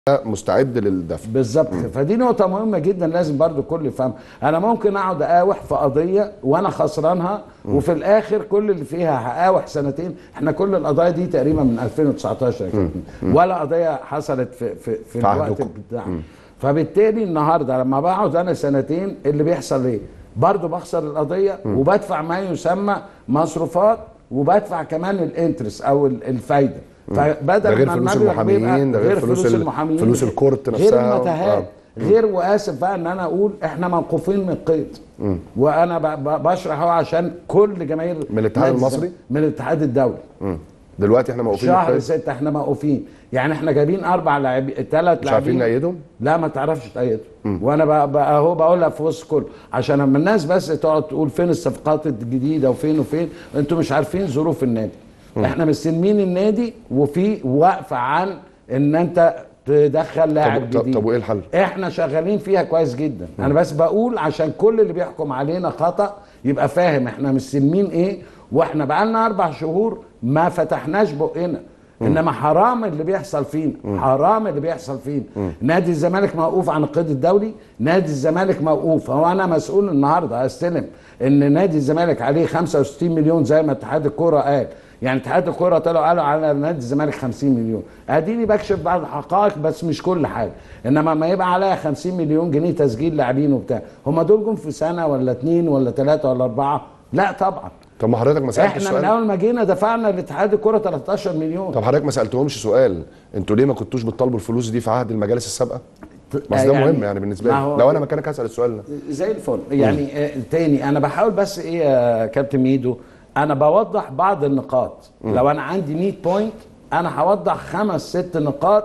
مستعد للدفع بالظبط فدي نقطة مهمة جدا لازم برضو الكل يفهم أنا ممكن أقعد أقاوح في قضية وأنا خسرانها وفي الآخر كل اللي فيها هقاوح سنتين إحنا كل القضايا دي تقريبا من 2019 يا كابتن ولا قضية حصلت في في, في في الوقت عهدكم. بتاع فبالتالي النهارده لما بقعد أنا سنتين اللي بيحصل إيه؟ برضو بخسر القضية وبدفع ما يسمى مصروفات وبدفع كمان الانترست أو ال- الفايدة فبدل ده غير ما فلوس المبلغ المحاميين، بيبقى- ده غير فلوس ال- المحاميين فلوس الكورت غير نفسها. المتاهات آه. غير واسف بقى ان انا اقول احنا موقوفين من القيد وانا ب- ب- بشرح اهو عشان كل جماهير من الاتحاد نادي المصري؟ الزمالك. من الاتحاد الدولي مم. دلوقتي احنا موقوفين شهر بالقيد. ستة احنا موقوفين يعني احنا جايبين اربع لاعبين ثلاث مش عارفين لاعبين نأيدهم لا ما تعرفش تأيده وانا بقى بقى اهو بقولها في وسط كله عشان لما الناس بس تقعد تقول فين الصفقات الجديده وفين وفين انتوا مش عارفين ظروف النادي احنا مستلمين النادي وفي وقفه عن ان انت تدخل لاعب طب- جديد طب وإيه الحل؟ احنا شغالين فيها كويس جدا انا بس بقول عشان كل اللي بيحكم علينا خطا يبقى فاهم احنا مستلمين ايه واحنا بقالنا اربع شهور ما فتحناش بقنا انما حرام اللي بيحصل فينا حرام اللي بيحصل فينا نادي الزمالك موقوف عن القيد الدولي نادي الزمالك موقوف هو انا مسؤول النهارده استلم ان نادي الزمالك عليه 65 مليون زي ما اتحاد الكوره قال يعني اتحاد الكوره طلعوا قالوا على نادي الزمالك 50 مليون اديني بكشف بعض الحقائق بس مش كل حاجه انما ما يبقى عليها 50 مليون جنيه تسجيل لاعبين وبتاع هم دول جم في سنه ولا اتنين ولا ثلاثه ولا اربعه لا طبعا طب ما حضرتك ما سالتش احنا من سؤال اول ما جينا دفعنا لاتحاد الكوره 13 مليون طب حضرتك ما سالتهمش سؤال انتوا ليه ما كنتوش بتطالبوا الفلوس دي في عهد المجالس السابقه بس ده يعني- مهم يعني بالنسبه ما لي هو- لو انا مكانك هسال السؤال ده زي الفل يعني آه، تاني انا بحاول بس ايه يا كابتن ميدو انا بوضح بعض النقاط لو انا عندي 100 بوينت انا هوضح خمس ست نقاط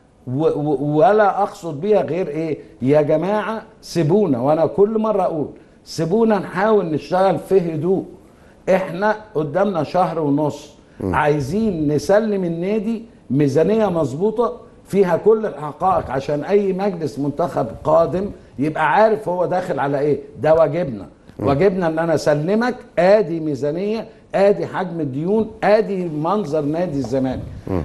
و و ولا اقصد بيها غير ايه يا جماعه سيبونا وانا كل مره اقول سيبونا نحاول نشتغل في هدوء احنا قدامنا شهر ونص عايزين نسلم النادي ميزانيه مظبوطه فيها كل الحقائق عشان اي مجلس منتخب قادم يبقى عارف هو داخل على ايه ده واجبنا واجبنا ان انا اسلمك ادي ميزانيه ادي حجم الديون ادي منظر نادي الزمالك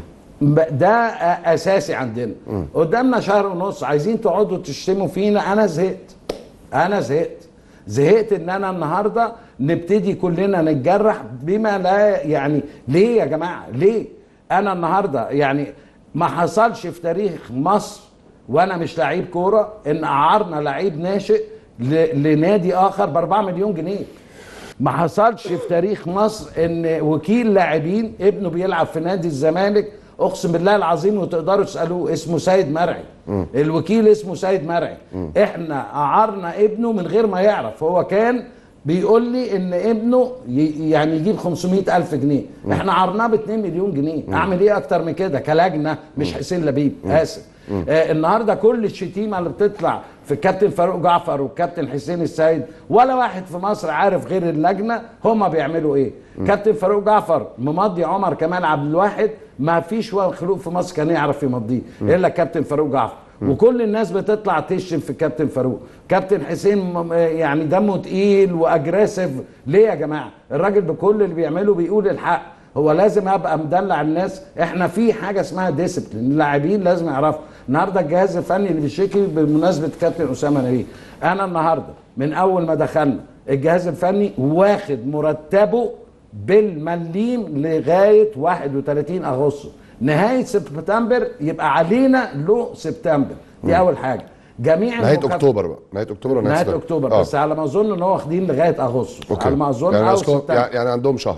ب- ده أ- اساسي عندنا قدامنا شهر ونص عايزين تقعدوا تشتموا فينا انا زهقت انا زهقت زهقت ان انا النهارده نبتدي كلنا نتجرح بما لا يعني ليه يا جماعه ليه انا النهارده يعني ما حصلش في تاريخ مصر وانا مش لعيب كوره ان اعرنا لعيب ناشئ ل- لنادي اخر ب 4 مليون جنيه ما حصلش في تاريخ مصر ان وكيل لاعبين ابنه بيلعب في نادي الزمالك اقسم بالله العظيم وتقدروا تسالوه اسمه سيد مرعي الوكيل اسمه سيد مرعي احنا اعرنا ابنه من غير ما يعرف هو كان بيقول لي ان ابنه ي- يعني يجيب 500 الف جنيه احنا عرناه ب 2 مليون جنيه اعمل ايه اكتر من كده كلجنه مش حسين لبيب اسف آه النهارده كل الشتيمه اللي بتطلع في الكابتن فاروق جعفر والكابتن حسين السيد ولا واحد في مصر عارف غير اللجنه هما بيعملوا ايه كابتن فاروق جعفر ممضي عمر كمال عبد الواحد ما فيش مخلوق في مصر كان يعرف يمضيه الا كابتن فاروق جعفر وكل الناس بتطلع تشتم في كابتن فاروق كابتن حسين م- يعني دمه تقيل واجريسيف ليه يا جماعه الراجل بكل اللي بيعمله بيقول الحق هو لازم ابقى مدلع الناس احنا في حاجه اسمها ديسيبلين اللاعبين لازم يعرفوا النهارده الجهاز الفني اللي بيشتكي بمناسبه كابتن اسامه نبيه انا النهارده من اول ما دخلنا الجهاز الفني واخد مرتبه بالمليم لغايه 31 اغسطس نهايه سبتمبر يبقى علينا له سبتمبر دي اول حاجه جميع نهايه المكافآت- اكتوبر بقى نهايه اكتوبر ولا نهايه سبتمبر؟ اكتوبر آه. بس على ما اظن ان هو واخدين لغايه اغسطس اوكي على ما اظن يعني او أصله- سبتمبر يعني عندهم شهر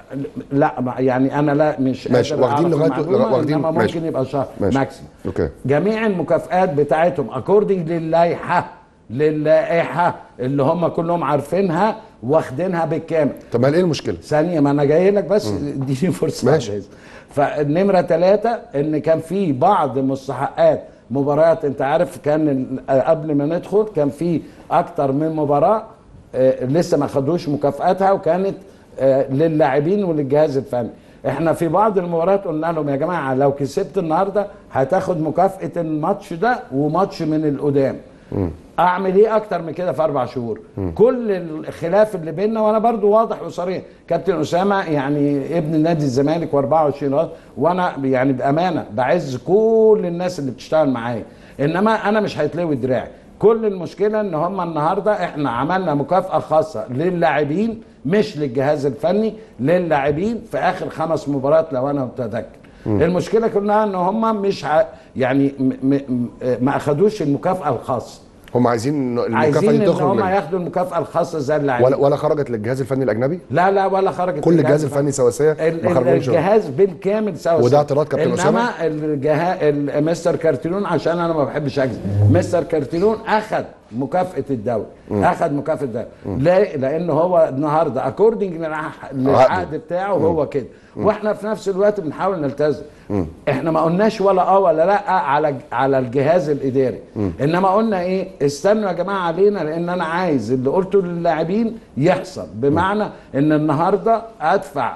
لا ما- يعني انا لا مش ماشي، قادر واخدين أعرف لغاية- المعلومة، واخدين- انما ماشي. ممكن يبقى شهر ماشي. ماكسيم اوكي جميع المكافآت بتاعتهم اكوردنج للائحه للائحه اللي هم كلهم عارفينها واخدينها بالكامل طب ما ايه المشكله؟ ثانيه ما انا جاي لك بس اديني فرصه ماشي. واحدة. فالنمره ثلاثة ان كان في بعض مستحقات مباريات انت عارف كان ال- قبل ما ندخل كان في اكتر من مباراه آه، لسه ما خدوش مكافاتها وكانت آه، للاعبين وللجهاز الفني احنا في بعض المباريات قلنا لهم يا جماعه لو كسبت النهارده هتاخد مكافاه الماتش ده وماتش من القدام اعمل ايه اكتر من كده في اربع شهور كل الخلاف اللي بيننا وانا برضو واضح وصريح كابتن اسامه يعني ابن نادي الزمالك و24 راس وانا يعني بامانه بعز كل الناس اللي بتشتغل معايا انما انا مش هيتلوي دراعي كل المشكله ان هم النهارده احنا عملنا مكافاه خاصه للاعبين مش للجهاز الفني للاعبين في اخر خمس مباريات لو انا متذكر المشكله كلها ان هم مش ع... يعني م... م... م- ما اخدوش المكافاه الخاصه هم عايزين إن المكافاه عايزين دي ان تخرج هم لل- ياخدوا المكافاه الخاصه زي اللاعبين ولا ولا خرجت للجهاز الفني الاجنبي لا لا ولا خرجت كل الجهاز الفني سواسيه ال- ما ال- خرجوش الجهاز بالكامل سوا وده سوا. اعتراض كابتن أسامة؟ انما الجهاز مستر كارتيرون عشان انا ما بحبش اكذب مستر كارتيرون اخذ مكافاه الدوري اخذ مكافاه الدوري ليه؟ لان هو النهارده اكوردنج للعقد بتاعه هو كده واحنا في نفس الوقت بنحاول نلتزم احنا ما قلناش ولا اه ولا لا على على الجهاز الاداري انما قلنا ايه استنوا يا جماعه علينا لان انا عايز اللي قلته للاعبين يحصل بمعنى ان النهارده ادفع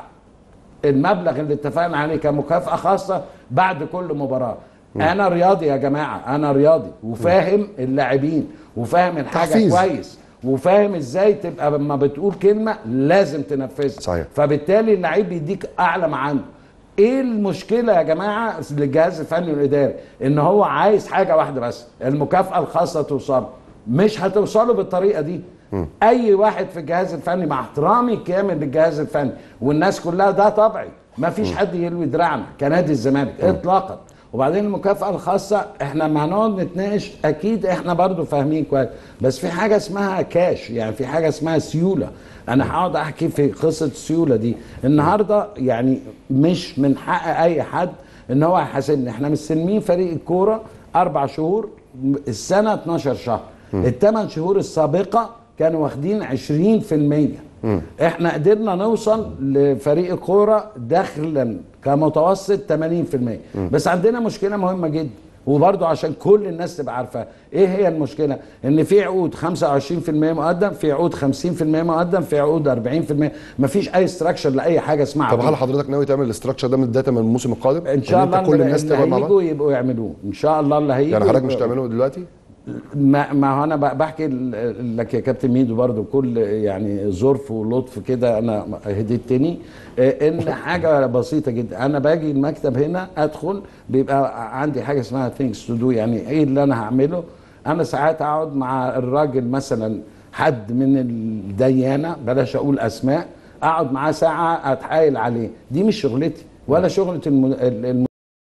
المبلغ اللي اتفقنا عليه كمكافأة خاصة بعد كل مباراة أنا رياضي يا جماعة أنا رياضي وفاهم اللاعبين وفاهم الحاجة تحفيز. كويس وفاهم ازاي تبقى لما بتقول كلمة لازم تنفذها صحيح. فبالتالي اللعيب بيديك أعلى ما عنده ايه المشكله يا جماعه للجهاز الفني والاداري ان هو عايز حاجه واحده بس المكافاه الخاصه توصل مش هتوصله بالطريقه دي اي واحد في الجهاز الفني مع احترامي الكامل للجهاز الفني والناس كلها ده طبعي ما فيش حد يلوي دراعنا كنادي الزمالك اطلاقا وبعدين المكافاه الخاصه احنا لما هنقعد نتناقش اكيد احنا برضو فاهمين كويس بس في حاجه اسمها كاش يعني في حاجه اسمها سيوله انا هقعد احكي في قصه السيوله دي النهارده يعني مش من حق اي حد ان هو يحاسبني احنا مستلمين فريق الكوره اربع شهور السنه 12 شهر الثمان شهور السابقه كانوا واخدين 20% احنا قدرنا نوصل لفريق الكوره دخلا كمتوسط 80% بس عندنا مشكله مهمه جدا وبرضه عشان كل الناس تبقى عارفه ايه هي المشكله ان في عقود 25% مقدم في عقود 50% مقدم في عقود 40% مفيش اي استراكشر لاي حاجه اسمها طب عقود. هل حضرتك ناوي تعمل الاستراكشر ده من الداتا من الموسم القادم ان شاء الله انت كل الناس اللي تبقى مع بعض هيجوا يبقوا يعملوه ان شاء الله اللي هيجوا يعني حضرتك يبقوا مش تعمله دلوقتي ما, ما هو انا ب- بحكي ل- لك يا كابتن ميدو برضو كل يعني ظرف ولطف كده انا هديتني آه، ان حاجه بسيطه جدا انا باجي المكتب هنا ادخل بيبقى عندي حاجه اسمها ثينكس تو دو يعني ايه اللي انا هعمله انا ساعات اقعد مع الراجل مثلا حد من الديانه بلاش اقول اسماء اقعد معاه ساعه اتحايل عليه دي مش شغلتي ولا شغله الم... الم...